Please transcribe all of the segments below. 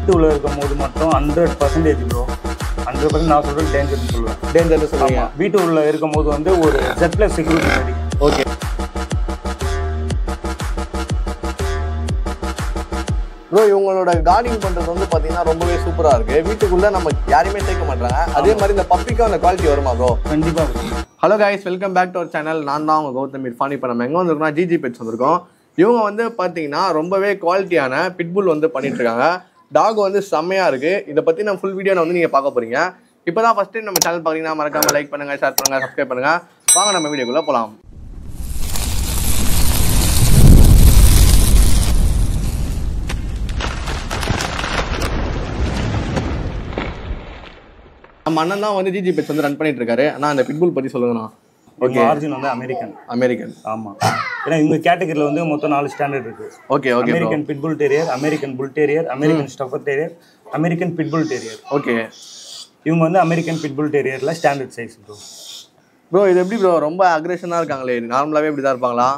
வீட்டுக்குள்ள இருக்கும் போது மட்டும் hundred percentage bro hundred percent நான் சொல்றது டேஞ்சர்னு சொல்லுவேன் டேஞ்சர்னு சொல்லுவீங்க வீட்டுக்குள்ள இருக்கும் போது வந்து ஒரு ஜெட் பிளஸ் செக்யூரிட்டி மாதிரி ஓகே ப்ரோ இவங்களோட கார்டிங் பண்றது வந்து பாத்தீங்கன்னா ரொம்பவே சூப்பரா இருக்கு வீட்டுக்குள்ள நம்ம யாரையுமே சேர்க்க மாட்டாங்க அதே மாதிரி இந்த பப்பிக்கும் அந்த குவாலிட்டி வருமா ப்ரோ கண்டிப்பா bro. Hello guys welcome back to our channel நான் தான் உங்க கௌதம் இர்ஃபான் இப்போ நம்ம எங்கே வந்திருக்கோம்னா ஜிஜி பெட்ஸ் வந்திருக்கோம் இவங்க வந்து பார்த்தீங்கன்னா ரொம்பவே குவாலிட்டியான பிட்புல் வந்து பண்ணிட்டு இருக்காங்க டாக் வந்து செம்மையா இருக்கு இதை பத்தி நம்ம ஃபுல் வீடியோ வந்து நீங்க பார்க்க போறீங்க இப்போதான் ஃபர்ஸ்ட் டைம் நம்ம சேனல் பார்த்தீங்கன்னா மறக்காம லைக் பண்ணுங்க ஷேர் பண்ணுங்க சப்ஸ்கிரைப் பண்ணுங்க வாங்க நம்ம வீடியோக்குள்ள போலாம் நம்ம அண்ணன் தான் வந்து ஜிஜி பெட்ஸ் வந்து ரன் பண்ணிட்டு இருக்காரு ஆனால் அந்த பிட்புல் பத்தி சொல்லுங்கண்ணா இவங்க ஆரிஜின் வந்து அமெரிக்கன் அமெரிக்கன் ஆமா ஏன்னா இவங்க கேட்டகரியில் வந்து மொத்தம் நாலு ஸ்டாண்டர்ட் இருக்கு okay okay bro American pitbull terrier American bull terrier American staffer terrier American pitbull terrier okay இவங்க வந்து அமெரிக்கன் பிட்புல் டெரியர்ல ஸ்டாண்டர்ட் சைஸ் ப்ரோ ப்ரோ இது எப்படி ப்ரோ ரொம்ப அக்ரெஷனாக இருக்காங்களே நார்மலாகவே இப்படி தான் இருப்பாங்களா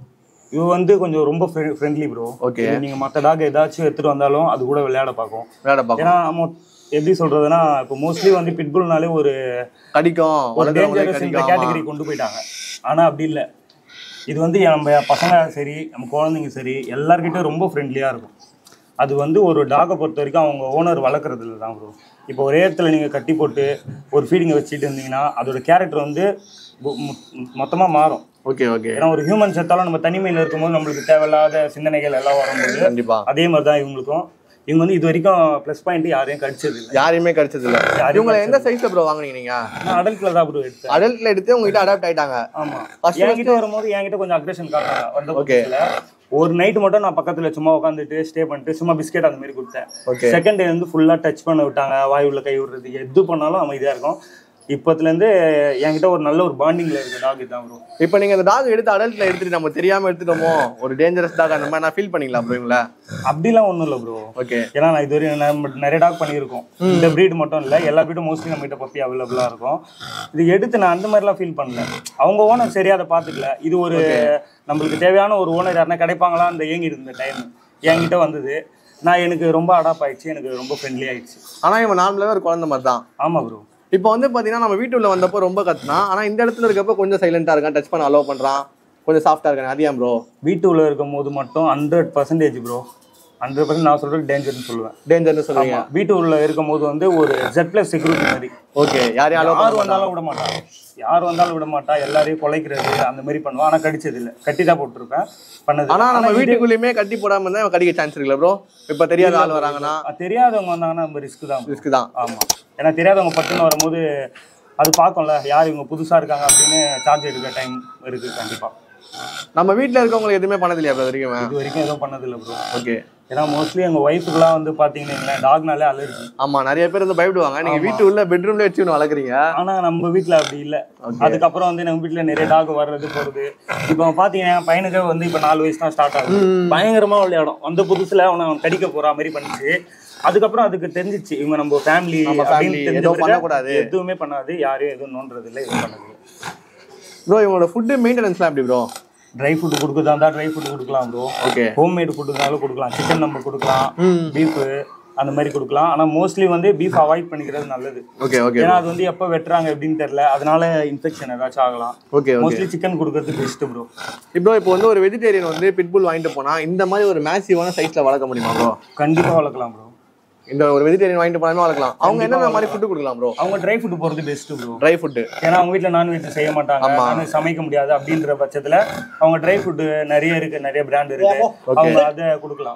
இவ வந்து கொஞ்சம் ரொம்ப ஃப்ரெண்ட்லி ப்ரோ Okay. நீங்க மற்ற டாக் ஏதாச்சும் எடுத்துட்டு வந்தாலும் அது கூட விளையாட பார்க்கும் விளையாட பார்க்கும் ஏன்னா மொ- எப்படி சொல்றதுன்னா இப்போ மோஸ்ட்லி வந்து பிட்புல்னாலே ஒரு கடிக்கும் ஒரு வளர்க்குறவங்களே டேஞ்சரஸ் இந்த கடிக்கும் கேட்டகரி கொண்டு போயிட்டாங்க ஆனா அப்படி இல்லை இது வந்து நம்ம பசங்க சரி நம்ம குழந்தைங்க சரி எல்லார்கிட்டயும் ரொம்ப ஃப்ரெண்ட்லியா இருக்கும் அது வந்து ஒரு டாகை பொறுத்த வரைக்கும் அவங்க ஓனர் வளர்க்குறதுல தான் ப்ரோ இப்போ ஒரே இடத்துல நீங்க கட்டி போட்டு ஒரு ஃபீடிங்கை வச்சுட்டு இருந்தீங்கன்னா அதோட கேரக்டர் வந்து மொ- மொ- மொத்தமா மாறும் ஓகே ஓகே ஏன்னா ஒரு ஹியூமன் செத்தாலும் நம்ம தனிமையில் இருக்கும்போது நம்மளுக்கு தேவையில்லாத சிந்தனைகள் எல்லாம் வரும்போது கண்டிப்பா அதே மாதிரி தான் இவங்களுக்கும் இவங்க வந்து இது வரைக்கும் ப்ளஸ் பாயிண்ட் யாரையும் கடிச்சது இல்லை யாரையுமே கிடைச்சது இல்ல யாரையும் இவங்களை எந்த சைஸ்ல ப்ரோ வாங்குனீங்க நீங்க நான் அடல்ட்ல தான் ப்ரோ எடுத்தேன் அடல்ட்ல எடுத்து உங்ககிட்ட அடாப்ட் ஆயிட்டாங்க ஆமா First என்கிட்ட வரும்போது என்கிட்ட கொஞ்சம் அக்ரஷன் காட்டாங்க வந்த Okay. புதுசுல ஒரு நைட் மட்டும் நான் பக்கத்துல சும்மா உட்காந்துட்டு ஸ்டே பண்ணிட்டு சும்மா பிஸ்கெட் அந்த மாதிரி கொடுத்தேன் Okay. செகண்ட் டே வந்து ஃபுல்லா டச் பண்ண விட்டாங்க வாய் உள்ள கை விடுறது எது பண்ணாலும் அமைதியா இருக்கும் இப்பத்துல இருந்து என்கிட்ட ஒரு நல்ல ஒரு பாண்டிங்ல இருக்கு டாக் தான் ப்ரோ இப்போ நீங்க இந்த டாக் எடுத்து அடல்ட்ல எடுத்துட்டு நம்ம தெரியாம எடுத்துட்டோமோ ஒரு டேஞ்சரஸ் டாக் அந்த மாதிரி நான் ஃபீல் பண்ணிக்கலாம் ப்ரோ இவங்கள அப்படிலாம் ஒண்ணும் இல்ல ப்ரோ ஓகே ஏன்னா நான் இது வரையும் நம்ம நிறைய டாக் பண்ணியிருக்கோம் இந்த breed மட்டும் இல்லை எல்லா breed மோஸ்ட்லி நம்ம கிட்ட பப்பி அவைலபிளாக இருக்கும் இது எடுத்து நான் அந்த மாதிரிலாம் ஃபீல் பண்ணல அவங்க ஓனர் சரியா அதை பார்த்துக்கல இது ஒரு நம்மளுக்கு தேவையான ஒரு ஓனர் யாருன்னா கிடைப்பாங்களா அந்த ஏங்கி இருந்த டைம் என்கிட்ட வந்தது நான் எனக்கு ரொம்ப அடாப் ஆயிடுச்சு எனக்கு ரொம்ப ஃப்ரெண்ட்லி ஆயிடுச்சு ஆனா இவன் நார்மலாவே ஒரு குழந்தை மாதிரி தான் ஆமா ப்ரோ இப்போ வந்து பாத்தீங்கன்னா நம்ம வீட்டுல வந்தப்போ ரொம்ப கத்துனா ஆனா இந்த இடத்துல இருக்கப்போ கொஞ்சம் சைலண்டா இருக்கான் டச் பண்ண அலோவ் பண்றான் கொஞ்சம் சாஃப்டா இருக்கான் அது ஏன் ப்ரோ வீட்டுக்குள்ள இருக்கும் போது மட்டும் hundred percentage bro hundred percent நான் சொல்றது டேஞ்சர்னு சொல்லுவேன் டேஞ்சர்னு சொல்லுவீங்க ஆமா வீட்டு உள்ள இருக்கும் போது வந்து ஒரு ஜெட் பிளஸ் செக்யூரிட்டி மாதிரி ஓகே யாரையும் அலோவ் யார் பண்ண வந்தாலும் விட மாட்டா யார் வந்தாலும் விட மாட்டா எல்லாரையும் கொலைக்கிறது அந்த மாதிரி பண்ணுவா ஆனா கடிச்சது இல்ல கட்டி தான் போட்டிருப்பேன் பண்ணது ஆனா நம்ம இது- வீட்டுக்குள்ளேயுமே கட்டி போடாம இருந்தா இவன் கடிக்க சான்ஸ் இருக்குல்ல ப்ரோ இப்ப தெரியாத ஆள் வராங்கன்னா அது தெரியாதவங்க வந்தாங்கன்னா நம்ம ரிஸ்க் தான் bro. ரிஸ்க் தான் ஆமா ஏன்னா தெரியாதவங்க பட்டுன்னு வரும்போது அது பார்க்கும்ல யார் இவங்க புதுசா இருக்காங்க அப்படின்னு சார்ஜ் எடுக்க டைம் இருக்கு கண்டிப்பா நம்ம வீட்ல இருக்கவங்களுக்கு எதுவுமே பண்ணது இல்லையா ப்ரோ வரைக்கும் இது வரைக்கும் எதுவும் பண்ணது இல்லை ப்ரோ ஓகே ஏன்னா மோஸ்ட்லி எங்க ஒய்ஃபுக்குலாம் வந்து பாத்தீங்கன்னா டாக்னாலே அலர்ஜி ஆமா நிறைய பேர் வந்து பயப்படுவாங்க நீங்க வீட்டு உள்ள பெட்ரூம்ல வச்சு ஒன்று வளர்க்குறீங்க ஆனா நம்ம வீட்ல அப்படி இல்ல அதுக்கப்புறம் வந்து நம்ம வீட்ல நிறைய டாக் வர்றது போறது இப்போ பாத்தீங்கன்னா என் பையனுக்கு வந்து இப்ப நாலு வயசு தான் ஸ்டார்ட் ஆகுது பயங்கரமா விளையாடும் அந்த புதுசுல அவனை அவன் கடிக்க போற மாதிரி பண்ணிச்சு அதுக்கப்புறம் அதுக்கு தெரிஞ்சிச்சு இவங்க நம்ம ஃபேமிலி நம்ம family, எதுவும் பண்ணக்கூடாது. எதுவுமே பண்ணாது யாரையும் எதுவும் நோண்டுறது இல்லை எதுவும் பண்ணது இல்லை ப்ரோ இவங்களோட ஃபுட்டு மெயின்டெனன்ஸ்லாம் எப்படி ப்ரோ ட்ரை ஃபுட் கொடுக்குறதா இருந்தா ட்ரை ஃபுட் கொடுக்கலாம் ப்ரோ ஓகே ஹோம் மேட் ஃபுட்டுனாலும் கொடுக்கலாம் சிக்கன் நம்ம கொடுக்கலாம் பீஃப் அந்த மாதிரி கொடுக்கலாம் ஆனா மோஸ்ட்லி வந்து பீஃப் அவாய்ட் பண்ணிக்கிறது நல்லது ஓகே ஓகே ஏன்னா அது வந்து எப்போ வெட்டுறாங்க எப்படின்னு தெரியல அதனால இன்ஃபெக்ஷன் ஏதாச்சும் ஆகலாம் ஓகே ஓகே மோஸ்ட்லி சிக்கன் கொடுக்கறது பெஸ்ட் ப்ரோ இப்போ இப்போ வந்து ஒரு வெஜிடேரியன் வந்து பிட்புல் வாங்கிட்டு போனா இந்த மாதிரி ஒரு மேசிவான சைஸ்ல வளர்க்க முடியுமா ப்ரோ கண்டிப்பா வளர்க்கலாம் ப்ரோ இந்த ஒரு வெஜிடேரியன் வாங்கிட்டு போனாலுமே வளர்க்கலாம் அவங்க என்னென்ன மாதிரி ஃபுட்டு கொடுக்கலாம் ப்ரோ அவங்க ட்ரை ஃபுட் போறது பெஸ்ட் ப்ரோ ட்ரை ஃபுட்டு ஏன்னா அவங்க வீட்ல நான்வெஜ் செய்ய மாட்டாங்க நான்வெஜ் சமைக்க முடியாது அப்படின்ற பட்சத்துல அவங்க ட்ரை ஃபுட் நிறைய இருக்கு நிறைய பிராண்ட் இருக்கு அவங்க அதை கொடுக்கலாம்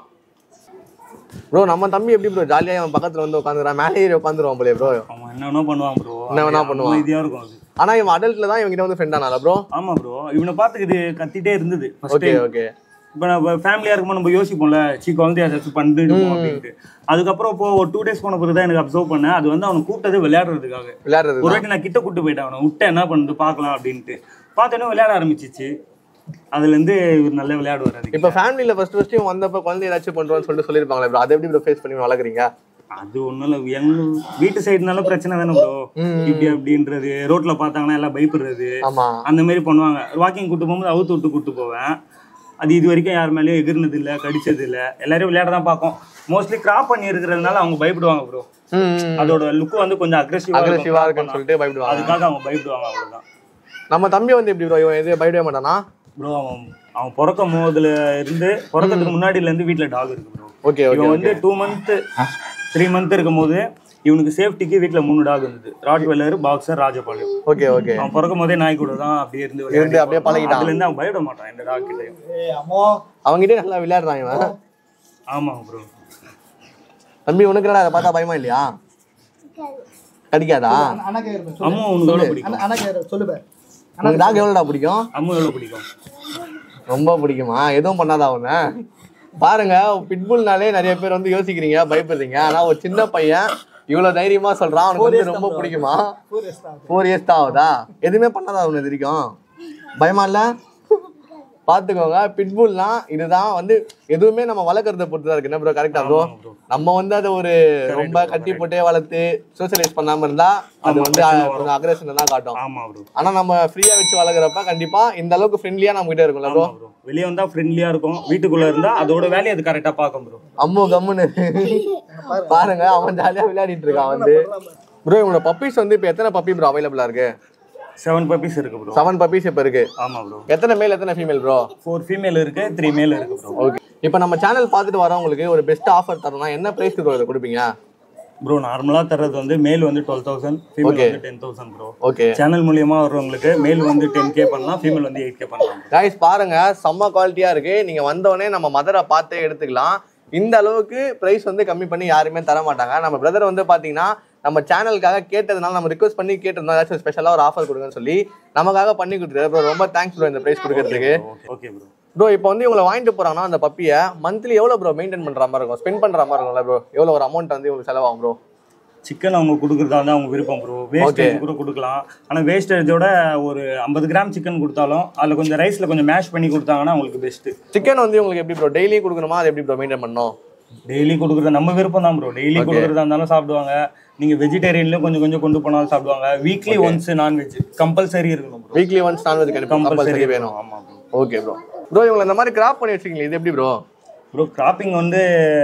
ப்ரோ நம்ம தம்பி எப்படி ப்ரோ ஜாலியாக அவன் பக்கத்துல வந்து உட்காந்துறான் மேலே ஏறி உட்காந்துருவான் போலே ப்ரோ அவங்க என்ன வேணா பண்ணுவான் ப்ரோ என்ன வேணா பண்ணுவான். இதாக இருக்கும் அது ஆனா இவன் அடல்ட்ல தான் இவங்கிட்ட வந்து ஃப்ரெண்ட் ஆனால ப்ரோ ஆமா ப்ரோ இவனை பார்த்துக்கிது கத்திட்டே இருந்தது ஃபர்ஸ்ட் ஓகே ஓகே இப்போ நம்ம ஃபேமிலியாக இருக்கும்போது நம்ம யோசிப்போம்ல சீ குழந்தைய ஏதாச்சும் பண்ணிடுவோம் அப்படின்ட்டு அதுக்கப்புறம் இப்போ ஒரு டூ டேஸ் போன பிறகு தான் எனக்கு அப்சர்வ் பண்ணேன் அது வந்து அவனை கூப்பிட்டது விளையாடுறதுக்காக விளையாடுறது ஒரு வாட்டி நான் கிட்ட கூட்டு போயிட்டேன் அவனை விட்டு என்ன பண்ணுது பார்க்கலாம் அப்படின்ட்டு பார்த்தோன்னே விளையாட ஆரம்பிச்சிச்சு அதுலேருந்து இவர் நல்லா விளையாடுவார் அதுக்கு இப்போ ஃபேமிலியில ஃபர்ஸ்ட் ஃபர்ஸ்ட் இவன் வந்தப்ப குழந்தை ஏதாச்சும் பண்றோம்னு சொல்லிட்டு சொல்லியிருப்பாங்களே ப்ரோ அதை எப்படி ப்ரோ ஃபேஸ் பண்ணி வளர்க்குறீங்க அது ஒன்றும் இல்லை எங்க வீட்டு சைடுனால பிரச்சனை தானே ப்ரோ இப்படி அப்படின்றது ரோட்ல பார்த்தாங்கன்னா எல்லாம் பயப்படுறது ஆமா அந்த மாதிரி பண்ணுவாங்க வாக்கிங் கூட்டு போகும்போது அவுத்து விட்டு கூட்டு போவேன் அது இது வரைக்கும் யார் மேலேயும் எகிர்னது இல்லை கடிச்சது இல்லை எல்லாரும் விளையாட தான் பார்க்கும் மோஸ்ட்லி கிராப் பண்ணி இருக்கிறதுனால அவங்க பயப்படுவாங்க ப்ரோ ம் அதோட லுக் வந்து கொஞ்சம் அக்ரெசிவா அக்ரெசிவா இருக்குன்னு சொல்லிட்டு பயப்படுவாங்க அதுக்காக அவங்க பயப்படுவாங்க அவ்வளவுதான் நம்ம தம்பி வந்து எப்படி ப்ரோ இவன் எது பயப்படவே மாட்டானா ப்ரோ அவன் அவன் பிறக்கும் போதுல இருந்து பிறக்கிறதுக்கு முன்னாடில இருந்து வீட்ல டாக் இருக்கு ப்ரோ ஓகே ஓகே இவன் வந்து டூ மந்த் த்ரீ மந்த் இருக்கும் போது இவனுக்கு சேஃப்டிக்கு வீட்ல மூணு டாக் இருந்தது Rottweiler boxer Rajapalayam okay okay அவன் பிறக்கும் போதே நாய் கூட தான் அப்படியே இருந்து இருந்து விளையாடி அப்படியே பழகிட்டான். அதுல இருந்து அவன் பயப்பட மாட்டான் இந்த டாக் கிட்டயும் அவங்ககிட்ட நல்லா விளையாடுறான் இவன் ஆமாங்க ப்ரோ தம்பி உனக்கு என்னடா அதை பார்த்தா பயமா இல்லையா கடிக்காதா அம்மு உனக்கு எவ்வளவு பிடிக்கும் உனக்கு டாக் எவ்வளோடா பிடிக்கும் அம்மு எவ்வளவு பிடிக்கும் ரொம்ப பிடிக்குமா எதுவும் பண்ணாதா அவனை பாருங்க பிட்புல்னாலே நிறைய பேர் வந்து யோசிக்கிறீங்க பயப்படுறீங்க ஆனா ஒரு சின்ன பையன் இவ்வளவு தைரியமா சொல்றான் அவனுக்கு வந்து ரொம்ப பிடிக்குமா ஃபோர் இயர்ஸ் தான் ஆகுதா எதுவுமே பண்ணாதா அவனு இது வரைக்கும் பயமா இல்ல பாத்துக்கோங்க பிட்புல்னா இதுதான் வந்து எதுவுமே நம்ம வளர்க்கறத பொறுத்து தான் இருக்கு என்ன ப்ரோ கரெக்டா ப்ரோ bro. நம்ம வந்து அதை ஒரு ரொம்ப கட்டி போட்டே வளர்த்து சோசியலைஸ் பண்ணாம இருந்தா அது வந்து கொஞ்சம் அக்ரஷன் தான் காட்டும் ஆமா ப்ரோ ஆனா நம்ம ஃப்ரீயா வச்சு வளர்க்குறப்ப கண்டிப்பா இந்த அளவுக்கு ஃப்ரெண்ட்லியா நம்ம கிட்ட இருக்கும்ல ப்ரோ ஆமா ப்ரோ வெளியே வந்தா ஃப்ரெண்ட்லியா இருக்கும் வீட்டுக்குள்ள இருந்தா அதோட வேலையை அது கரெக்டா பார்க்கும் ப்ரோ அம்மு கம்முன்னு பாருங்க அவன் ஜாலியா விளையாடிட்டு இருக்கான் வந்து ப்ரோ இவனோட பப்பீஸ் வந்து இப்போ எத்தனை பப்பி ப்ரோ அவைலபிளா இருக்கு செவன் பப்பீஸ் இருக்கு ப்ரோ செவன் பப்பீஸ் இப்போ இருக்கு ஆமா ப்ரோ எத்தனை மேல் எத்தனை ஃபீமேல் ப்ரோ ஃபோர் ஃபீமேல் இருக்கு த்ரீ மேல் இருக்கு ப்ரோ ஓகே இப்போ நம்ம சேனல் பார்த்துட்டு வரவங்களுக்கு ஒரு பெஸ்ட் ஆஃபர் தரணும்னா என்ன பிரைஸ்க்கு ப்ரோ இதை கொடுப்பீங்க ப்ரோ நார்மலா தர்றது வந்து மேல் வந்து டுவெல் தௌசண்ட் ஃபீமேல் வந்து ten thousand bro okay channel மூலியமா வர்றவங்களுக்கு மேல் வந்து டென் கே பண்ணலாம் ஃபீமேல் வந்து எயிட் கே பண்ணலாம் கைஸ் பாருங்க செம்ம குவாலிட்டியா இருக்கு நீங்க வந்தோடனே நம்ம மதரை பார்த்தே எடுத்துக்கலாம் இந்த அளவுக்கு பிரைஸ் வந்து கம்மி பண்ணி யாருமே தர மாட்டாங்க நம்ம பிரதர் வந்து பாத்தீங்கன்னா நம்ம சேனலுக்காக கேட்டதுனால நம்ம ரிக்வஸ்ட் பண்ணி கேட்டிருந்தோம் ஏதாச்சும் ஸ்பெஷலா ஒரு ஆஃபர் கொடுங்கன்னு சொல்லி நமக்காக பண்ணி கொடுத்துருக்காரு bro. ரொம்ப தேங்க்ஸ் ப்ரோ இந்த பிரைஸ் கொடுக்கறதுக்கு ஓகே ப்ரோ ப்ரோ இப்போ வந்து இவங்களை வாங்கிட்டு போறாங்கன்னா அந்த பப்பியை மந்த்லி எவ்வளவு ப்ரோ மெயின்டைன் பண்ற மாதிரி இருக்கும் ஸ்பெண்ட் பண்ற மாதிரி இருக்கும்ல ப்ரோ எவ்வளவு ஒரு அமௌண்ட் வந்து இவங்களுக்கு செலவாகும் ப்ரோ சிக்கன் அவங்க கொடுக்குறதா வந்து அவங்க விருப்பம் ப்ரோ வேஸ்டேஜ் கூட கொடுக்கலாம் ஆனா வேஸ்டேஜோட ஒரு ஐம்பது கிராம் சிக்கன் கொடுத்தாலும் அதுல கொஞ்சம் ரைஸ்ல கொஞ்சம் மேஷ் பண்ணி கொடுத்தாங்கன்னா அவங்களுக்கு பெஸ்ட் சிக்கன் வந்து உங்களுக்கு எப்படி ப்ரோ டெய்லி கொடுக்கணுமா அது எப்படி ப்ரோ மெயின்டைன் பண்ணணும் டெய்லி கொடுக்குறது நம்ம விருப்பம் தான் ப்ரோ டெய்லி கொடுக்குறதா இருந்தாலும் சாப்பிடுவாங்க நீங்க வெஜிடேரியன்லயும் கொஞ்சம் கொஞ்சம் கொண்டு போனாலும் சாப்பிடுவாங்க வீக்லி ஒன்ஸ் நான்வெஜ் கம்பல்சரி இருக்கணும் ப்ரோ வீக்லி ஒன்ஸ் நான்வெஜ் கண்டிப்பாக கம்பல்சரி வேணும் ஆமா ப்ரோ ஓகே ப்ரோ ப்ரோ இவங்களை இந்த மாதிரி கிராப் பண்ணி வச்சிருக்கீங்களே இது எப்படி ப்ரோ ப்ரோ கிராப்பிங் வந்து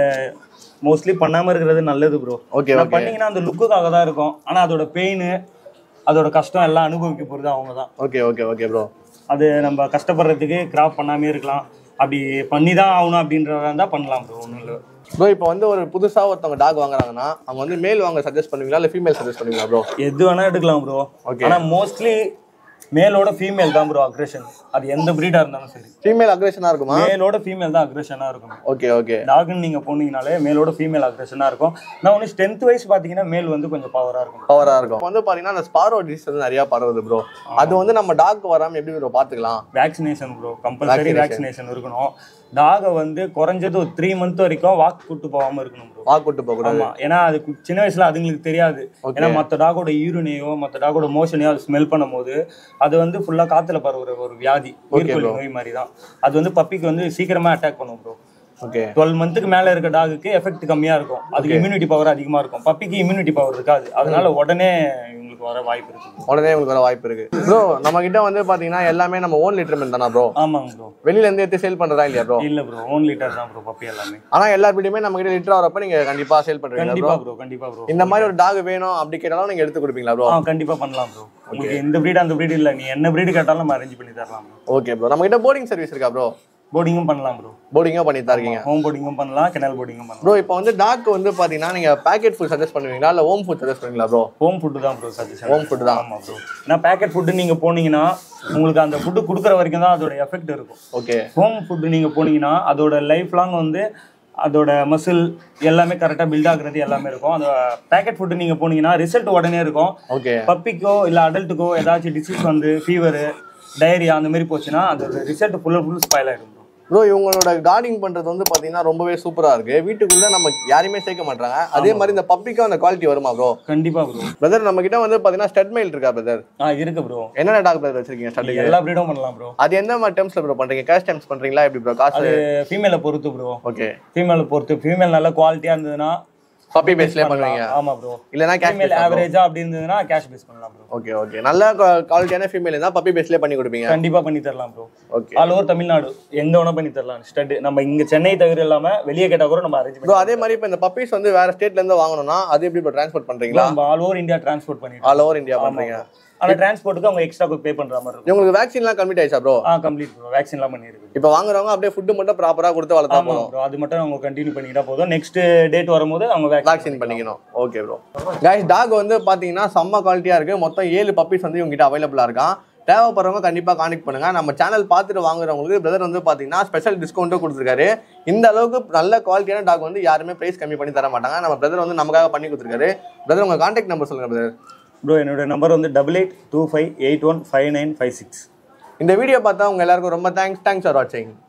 மோஸ்ட்லி பண்ணாம இருக்கிறது நல்லது ப்ரோ ஓகே நான் பண்ணீங்கன்னா அந்த லுக்குக்காக தான் இருக்கும் ஆனா அதோட பெயின் அதோட கஷ்டம் எல்லாம் அனுபவிக்க போறது அவங்க தான் ஓகே ஓகே ஓகே ப்ரோ அது நம்ம கஷ்டப்படுறதுக்கு கிராப் பண்ணாமே இருக்கலாம் அப்படி பண்ணி தான் ஆகணும் அப்படின்றதா இருந்தால் பண்ணலாம் ப்ரோ ஒன்றும் இல்லை ப்ரோ இப்போ வந்து ஒரு புதுசா ஒருத்தவங்க டாக் வாங்குறாங்கன்னா அவங்க வந்து மேல் வாங்க சஜஸ்ட் பண்ணுவீங்களா இல்லை ஃபீமேல் சஜஸ்ட் பண்ணுவீங்களா ப்ரோ எது வேணா எடுக்கலாம் ப்ரோ Okay. ஆனா மோஸ்ட்லி மேலோட ஃபீமேல் தான் ப்ரோ அக்ரெஷன் அது எந்த breed-ஆ இருந்தாலும் சரி ஃபீமேல் அக்ரேஷனா இருக்குமா மேலோட ஃபீமேல் தான் அக்ரெஷனாக இருக்கும் ஓகே ஓகே டாக்னு நீங்க போனீங்கனாலே மேலோட ஃபீமேல் அக்ரெஷனாக இருக்கும் நான் ஒன்று ஸ்ட்ரென்த் வைஸ் பார்த்தீங்கன்னா மேல் வந்து கொஞ்சம் பவராக இருக்கும் பவரா இருக்கும் இப்போ வந்து பாத்தீங்கன்னா அந்த ஸ்பாரோ டிசீஸ் வந்து நிறைய பரவுது ப்ரோ அது வந்து நம்ம டாக் வராம எப்படி ப்ரோ பாத்துக்கலாம் வேக்சினேஷன் ப்ரோ கம்பல்சரி வேக்சினேஷன் இருக்கணும் டாகை வந்து குறைஞ்சது ஒரு த்ரீ மந்த் வரைக்கும் வாக் கூட்டு போகாம இருக்கணும் ப்ரோ வாக் கூட்டு போக கூடாது ஆமா ஏன்னா அது கு- சின்ன வயசுல அதுங்களுக்கு தெரியாது ஏன்னா மத்த டாகோட யூரினையோ மத்த டாகோட மோஷனையோ அது ஸ்மெல் பண்ணும்போது அது வந்து ஃபுல்லா காத்துல பரவுற ஒரு வியாதி உயிர்கொல்லி நோய் மாதிரி தான் அது வந்து பப்பிக்கு வந்து சீக்கிரமா அட்டாக் பண்ணும் ப்ரோ ஓகே டுவெல் மந்த்துக்கு மேல இருக்க டாகுக்கு எஃபெக்ட் கம்மியா இருக்கும் அதுக்கு இம்யூனிட்டி பவர் அதிகமா இருக்கும் பப்பிக்கு இம்யூனிட்டி பவர் இருக்காது அதனால உடனே இவங்களுக்கு வர வாய்ப்பு இருக்கு உடனே உங்களுக்கு வர வாய்ப்பு இருக்கு ப்ரோ நம்ம கிட்ட வந்து பாத்தீங்கன்னா எல்லாமே நம்ம ஓன் லிட்டர்மெண்ட் தானா ப்ரோ ஆமாங்க ப்ரோ வெளியில இருந்து எடுத்து சேல் பண்றதா இல்லையா ப்ரோ இல்ல ப்ரோ ஓன் லிட்டர் தான் ப்ரோ பப்பி எல்லாமே ஆனா எல்லா வீடியோமே நம்ம கிட்ட லிட்டர் வரப்ப நீங்க கண்டிப்பா சேல் பண்றீங்களா ப்ரோ கண்டிப்பா ப்ரோ கண்டிப்பா ப்ரோ இந்த மாதிரி ஒரு டாக் வேணும் அப்படி கேட்டாலும் நீங்க எடுத்து கொடுப்பீங்களா ப்ரோ ஆ கண்டிப்பா பண்ணலாம் ப்ரோ உங்களுக்கு இந்த breed அந்த breed இல்ல நீ என்ன breed கேட்டாலும் நம்ம அரேஞ்ச் பண்ணி தரலாம் ப்ரோ ஓகே ப்ரோ நம்ம கிட்ட போர்டிங் சர்வீஸ் இருக்கா ப்ரோ போர்டிங்கும் பண்ணலாம் ப்ரோ போர்டிங்கும் பண்ணி தான் இருக்கீங்க ஹோம் போர்டிங்கும் பண்ணலாம் கெனல் போர்டிங்கும் பண்ணலாம் ப்ரோ இப்போ வந்து டாக் வந்து பாத்தீங்கன்னா நீங்க பேக்கெட் ஃபுட் சஜஸ்ட் பண்ணுவீங்களா இல்ல ஹோம் ஃபுட் சஜஸ்ட் பண்ணுவீங்களா ப்ரோ ஹோம் ஃபுட்டு தான் ப்ரோ சஜஷன் ஹோம் ஃபுட் தான் ஆமா ப்ரோ ஏன்னா பேக்கெட் ஃபுட்டு நீங்க போனீங்கன்னா உங்களுக்கு அந்த ஃபுட்டு கொடுக்குற வரைக்கும் தான் அதோட எஃபெக்ட் இருக்கும் ஓகே ஹோம் ஃபுட்டு நீங்க போனீங்கன்னா அதோட லைஃப் லாங் வந்து அதோட மசில் எல்லாமே கரெக்டாக பில்ட் ஆகுறது எல்லாமே இருக்கும் அந்த பேக்கெட் ஃபுட்டு நீங்க போனீங்கன்னா ரிசல்ட் உடனே இருக்கும் ஓகே பப்பிக்கோ இல்லை அடல்ட்டுக்கோ ஏதாச்சும் டிசீஸ் வந்து ஃபீவரு டயரியா அந்த மாதிரி போச்சுன்னா அதோட result full and full spoil ஆகிடும் ப்ரோ இவங்களோட கார்டிங் பண்றது வந்து பாத்தீங்கன்னா ரொம்பவே சூப்பரா இருக்கு வீட்டுக்குள்ள நம்ம யாரையுமே சேர்க்க மாட்டாங்க அதே மாதிரி இந்த பப்பிக்கும் அந்த குவாலிட்டி வருமா ப்ரோ கண்டிப்பா ப்ரோ பிரதர் நம்ம கிட்ட வந்து பாத்தீங்கன்னா ஸ்டட் மெயில் இருக்கா பிரதர் ஆ இருக்கு ப்ரோ என்னென்ன டாக் பிரதர் வச்சிருக்கீங்க ஸ்டட்டுக்கு எல்லா ப்ரீடும் பண்ணலாம் ப்ரோ அது எந்த மாதிரி டெம்ஸ்ல ப்ரோ பண்றீங்க கேஷ் டைம்ஸ் பண்றீங்களா எப்படி ப்ரோ காசு அது ஃபீமேலை பொறுத்து ப்ரோ ஓகே ஃபீமேலை பொறுத்து ஃபீமேல் நல்ல குவாலிட்டியாக இருந்ததுன்னா பப்பி பேஸ்லேயே பண்ணுவீங்க ஆமா ப்ரோ இல்லைனா கேஷ் ஃபீமேல் ஆவரேஜா அப்படி இருந்ததுன்னா கேஷ் பேஸ் பண்ணலாம் ப்ரோ ஓகே ஓகே நல்ல குவாலிட்டியான ஃபீமேல் இருந்தால் பப்பி பேஸ்லேயே பண்ணி கொடுப்பீங்க கண்டிப்பா பண்ணி தரலாம் bro okay all over Tamil Nadu எங்க வேணா பண்ணி தரலாம் ஸ்டட் நம்ம இங்க சென்னை தவிர இல்லாம வெளியே கேட்டா கூட நம்ம அரேஞ்ச் ப்ரோ பண்ணி அதே மாதிரி இப்போ இந்த பப்பீஸ் வந்து வேற ஸ்டேட்ல இருந்து வாங்கணும்னா அது எப்படி இப்போ ட்ரான்ஸ்போர்ட் பண்றீங்களா நம்ம ஆல் ஓவர் இந்தியா டிரான்ஸ்போர்ட் பண்ணிட்டு ஆல் ஓவர் இந்தியா பண்றீங்க ஆனா டிரான்ஸ்போர்ட்டுக்கு அவங்க எக்ஸ்ட்ரா பே பண்ற மாதிரி இருக்கும் உங்களுக்கு வேக்சின்லாம் கம்ப்ளீட் ஆயிடுச்சா ப்ரோ ஆ கம்ப்ளீட் ப்ரோ வேக்சின் எல்லாம் பண்ணிருக்கு இப்போ வாங்குறவங்க அப்படியே ஃபுட்டு மட்டும் ப்ராப்பரா கொடுத்து வளர்த்தா ஆமா போதும் ப்ரோ அது மட்டும் அவங்க கண்டினியூ பண்ணிக்கிட்டா போதும் நெக்ஸ்ட் டேட் வரும்போது அவங்க வேக்சின் வேக்சின் பண்ணிக்கணும் ஓகே ப்ரோ கைஸ் டாக் வந்து பாத்தீங்கன்னா செம்ம குவாலிட்டியா இருக்கு மொத்தம் ஏழு பப்பீஸ் வந்து இவங்ககிட்ட அவைலபிளா இருக்கான் தேவைப்படுறவங்க கண்டிப்பா கான்டெக்ட் பண்ணுங்க நம்ம சேனல் பார்த்துட்டு வாங்குறவங்களுக்கு பிரதர் வந்து பாத்தீங்கன்னா ஸ்பெஷல் டிஸ்கவுண்ட்டும் கொடுத்துருக்காரு இந்த அளவுக்கு நல்ல குவாலிட்டியான டாக் வந்து யாருமே பிரைஸ் கம்மி பண்ணி தர மாட்டாங்க நம்ம பிரதர் வந்து நமக்காக பண்ணி கொடுத்துருக்காரு பிரதர் உங்க கான்டாக்ட் நம்பர் சொல்லுங்க பிரதர் ப்ரோ என்னோட நம்பர் வந்து double eight two five eight one five nine five six இந்த வீடியோ பார்த்தா உங்க எல்லாருக்கும் ரொம்ப தேங்க்ஸ் தேங்க்ஸ் ஃபார் வாட்சிங்